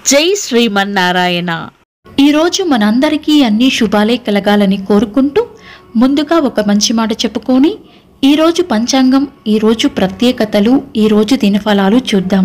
జై శ్రీమన్నారాయణ ఈరోజు మనందరికీ అన్ని శుభాలే కలగాలని కోరుకుంటూ ముందుగా ఒక మంచి మాట చెప్పుకొని ఈరోజు పంచాంగం ఈరోజు ప్రత్యేకతలు ఈరోజు దినఫలాలు చూద్దాం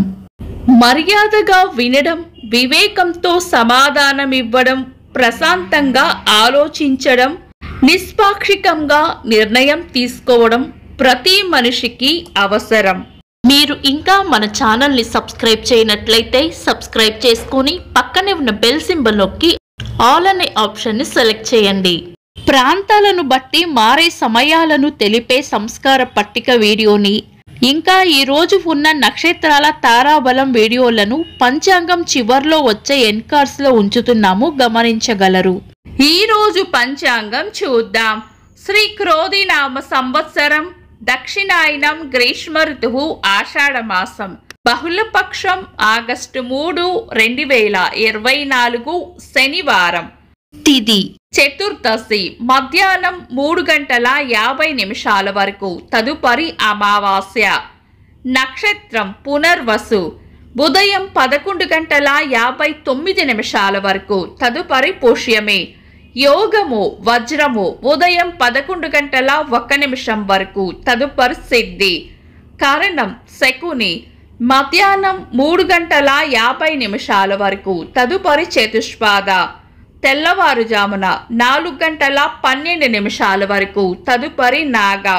మర్యాదగా వినడం వివేకంతో సమాధానమివ్వడం ప్రశాంతంగా ఆలోచించడం నిష్పాక్షికంగా నిర్ణయం తీసుకోవడం ప్రతి మనిషికి అవసరం మీరు ఇంకా మన ఛానల్ని సబ్స్క్రైబ్ చేయనట్లయితే సబ్స్క్రైబ్ చేసుకొని పక్కనే ఉన్న బెల్ సింబల్ నొక్కి ఆల్ అనే ఆప్షన్ని సెలెక్ట్ చేయండి ప్రాంతాలను బట్టి మారే సమయాలను తెలిపే సంస్కార పట్టిక వీడియోని ఇంకా ఈ రోజు ఉన్న నక్షత్రాల తారాబలం వీడియోలను పంచాంగం చివర్లో వచ్చే ఎన్కార్స్ లో ఉంచుతున్నాము గమనించగలరు ఈ రోజు పంచాంగం చూద్దాం శ్రీ క్రోధినామ సంవత్సరం దక్షిణాయనం గ్రీష్మ ఋతువు ఆషాఢ మాసం బహుళపక్షం ఆగస్టు మూడు రెండు వేల ఇరవై నాలుగు శనివారం తిది చతుర్దశి మధ్యాహ్నం మూడు గంటల యాభై నిమిషాల వరకు తదుపరి అమావాస్య నక్షత్రం పునర్వసు ఉదయం పదకొండు గంటల యాభై తొమ్మిది నిమిషాల వరకు తదుపరి పుష్యమి యోగము వజ్రము ఉదయం పదకొండు గంటల ఒక్క నిమిషం వరకు తదుపరి సిద్ధి కారణం శకుని మధ్యాహ్నం మూడు గంటల యాభై నిమిషాల వరకు తదుపరి చతుష్పాద తెల్లవారుజామున నాలుగు గంటల పన్నెండు నిమిషాల వరకు తదుపరి నాగా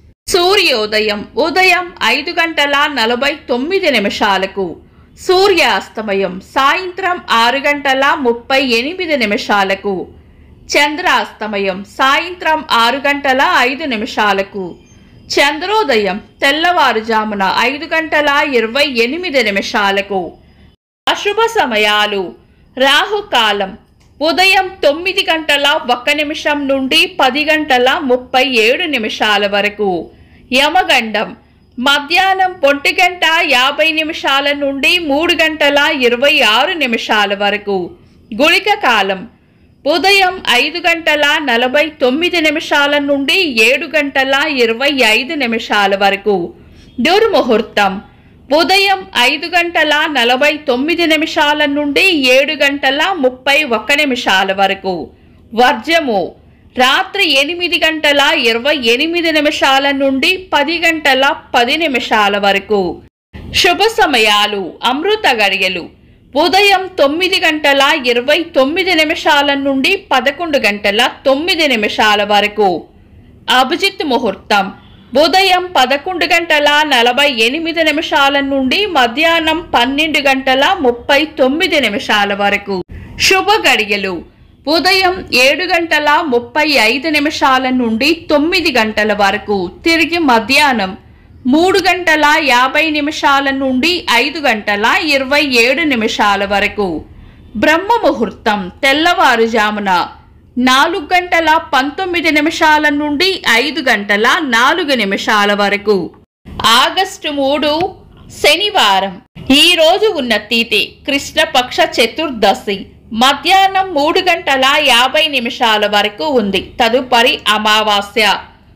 సూర్యోదయం ఉదయం ఐదు గంటల నలభై తొమ్మిది నిమిషాలకు సూర్యాస్తమయం సాయంత్రం ఆరు గంటల ముప్పై ఎనిమిది నిమిషాలకు చంద్రాస్తమయం సాయంత్రం ఆరు గంటల ఐదు నిమిషాలకు చంద్రోదయం తెల్లవారుజామున ఐదు గంటల ఇరవై ఎనిమిది నిమిషాలకు అశుభ సమయాలు రాహుకాలం ఉదయం తొమ్మిది గంటల ఒక్క నిమిషం నుండి పది గంటల ముప్పై ఏడు నిమిషాల వరకు యమగండం మధ్యాహ్నం ఒంటి గంట యాభై నిమిషాల నుండి మూడు గంటల ఇరవై ఆరు నిమిషాల వరకు గుళిక కాలం ఉదయం ఐదు గంటల నలభై తొమ్మిది నిమిషాల నుండి ఏడు గంటల ఇరవై ఐదు నిమిషాల వరకు దుర్ముహూర్తం ఉదయం ఐదు గంటల నలభై తొమ్మిది నిమిషాల నుండి ఏడు గంటల ముప్పై ఒక్క నిమిషాల వరకు వర్జము రాత్రి ఎనిమిది గంటల ఇరవై ఎనిమిది నిమిషాల నుండి పది గంటల పది నిమిషాల వరకు శుభ సమయాలు అమృత గడియలు ఉదయం తొమ్మిది గంటల ఇరవై తొమ్మిది నిమిషాల నుండి పదకొండు గంటల తొమ్మిది నిమిషాల వరకు అభిజిత్ ముహూర్తం ఉదయం పదకొండు గంటల నలభై ఎనిమిది నిమిషాల నుండి మధ్యాహ్నం పన్నెండు గంటల ముప్పై తొమ్మిది నిమిషాల వరకు శుభ గడియలు ఉదయం ఏడు గంటల ముప్పై ఐదు నిమిషాల నుండి తొమ్మిది గంటల వరకు తిరిగి మధ్యాహ్నం మూడు గంటల యాభై నిమిషాల నుండి ఐదు గంటల ఇరవై ఏడు నిమిషాల వరకు బ్రహ్మ ముహూర్తం తెల్లవారుజామున నాలుగు గంటల పంతొమ్మిది నిమిషాల నుండి ఐదు గంటల నాలుగు నిమిషాల వరకు ఆగస్టు మూడు శనివారం ఈ రోజు ఉన్న తిథి కృష్ణపక్ష చతుర్దశి మధ్యాహ్నం మూడు గంటల యాభై నిమిషాల వరకు ఉంది తదుపరి అమావాస్య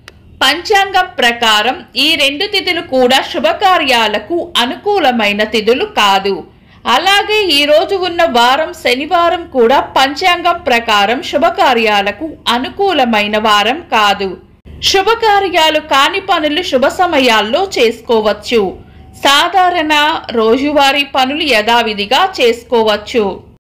పంచాంగం ప్రకారం ఈ రెండు తిథులు కూడా శుభకార్యాలకు అనుకూలమైన తిథులు కాదు అలాగే ఈ రోజు ఉన్న వారం శనివారం కూడా పంచాంగం ప్రకారం శుభకార్యాలకు అనుకూలమైన వారం కాదు శుభకార్యాలు కాని పనులు శుభ సమయాల్లో చేసుకోవచ్చు సాధారణ రోజువారీ పనులు యథావిధిగా చేసుకోవచ్చు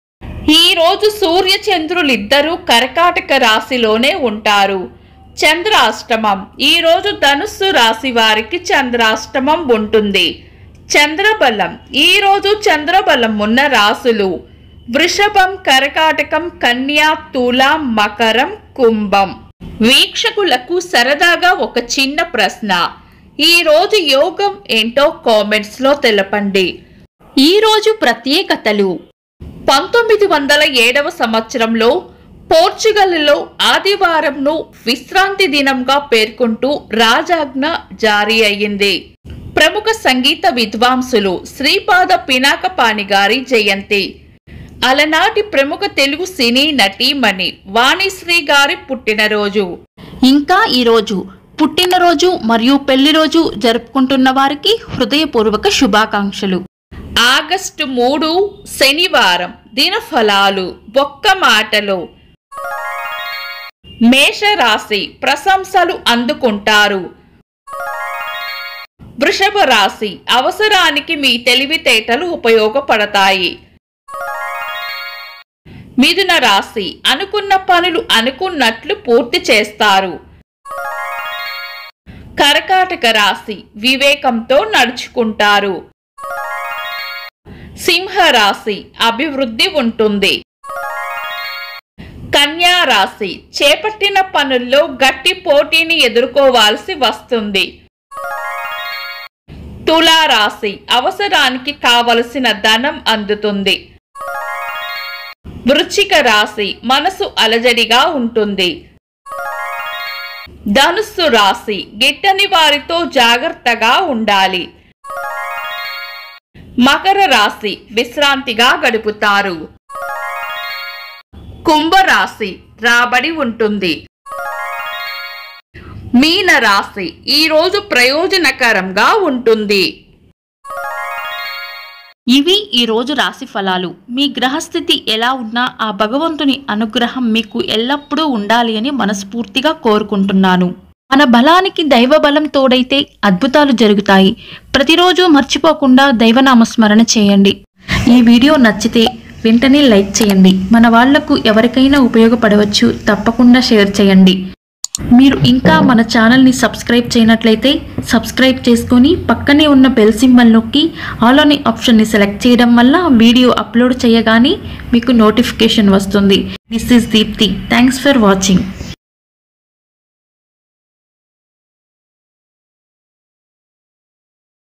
ఈ రోజు సూర్య చంద్రులిద్దరూ కర్కాటక రాశిలోనే ఉంటారు చంద్రాష్టమం ఈ రోజు ధనుస్సు రాశి వారికి చంద్రాష్టమం ఉంటుంది చంద్రబలం ఈ రోజు చంద్రబలం ఉన్న రాశులు వృషభం కర్కాటకం కన్యా తుల మకరం కుంభం వీక్షకులకు సరదాగా ఒక చిన్న ప్రశ్న ఈ రోజు యోగం ఏంటో కామెంట్స్ లో తెలపండి ఈ రోజు ప్రత్యేకతలు పంతొమ్మిది వందల ఏడవ సంవత్సరంలో పోర్చుగల్లో ఆదివారంను విశ్రాంతి దినంగా పేర్కొంటూ రాజాజ్ఞ జారీ అయ్యింది ప్రముఖ సంగీత విద్వాంసులు శ్రీపాద పినాకపాణి గారి జయంతి అలనాటి ప్రముఖ తెలుగు సినీ నటీమణి వాణిశ్రీ గారి పుట్టినరోజు ఇంకా ఈరోజు పుట్టినరోజు మరియు పెళ్లి రోజు జరుపుకుంటున్న వారికి హృదయపూర్వక శుభాకాంక్షలు ఆగస్టు మూడు శనివారం దినఫలాలు ఒక్క మాటలో మేషరాశి ప్రశంసలు అందుకుంటారు వృషభ రాశి అవసరానికి మీ తెలివితేటలు ఉపయోగపడతాయి మిథున రాశి అనుకున్న పనులు అనుకున్నట్లు పూర్తి చేస్తారు కర్కాటక రాశి వివేకంతో నడుచుకుంటారు సింహ రాశి అభివృద్ధి ఉంటుంది కన్యా రాశి చేపట్టిన పనుల్లో గట్టి పోటీని ఎదుర్కోవాల్సి వస్తుంది తులా రాశి అవసరానికి కావలసిన ధనం అందుతుంది వృశ్చిక రాశి మనసు అలజడిగా ఉంటుంది ధనుస్సు రాశి గిట్టని వారితో జాగ్రత్తగా ఉండాలి మకర రాశి విశ్రాంతిగా గడుపుతారు కుంభరాశి రాబడి ఉంటుంది మీన రాశి ఈ రోజు ప్రయోజనకరంగా ఉంటుంది ఇవి ఈ రోజు రాశి ఫలాలు మీ గ్రహస్థితి ఎలా ఉన్నా ఆ భగవంతుని అనుగ్రహం మీకు ఎల్లప్పుడూ ఉండాలి అని మనస్ఫూర్తిగా కోరుకుంటున్నాను మన బలానికి దైవ బలం తోడైతే అద్భుతాలు జరుగుతాయి ప్రతిరోజు మర్చిపోకుండా దైవనామస్మరణ చేయండి ఈ వీడియో నచ్చితే వెంటనే లైక్ చేయండి మన వాళ్లకు ఎవరికైనా ఉపయోగపడవచ్చు తప్పకుండా షేర్ చేయండి మీరు ఇంకా మన ఛానల్ని సబ్స్క్రైబ్ చేయనట్లయితే సబ్స్క్రైబ్ చేసుకొని పక్కనే ఉన్న బెల్ సింబల్ నొక్కి ఆల్ అనే ఆప్షన్ని సెలెక్ట్ చేయడం వల్ల వీడియో అప్లోడ్ చేయగానే మీకు నోటిఫికేషన్ వస్తుంది this is Deepthi thanks for watching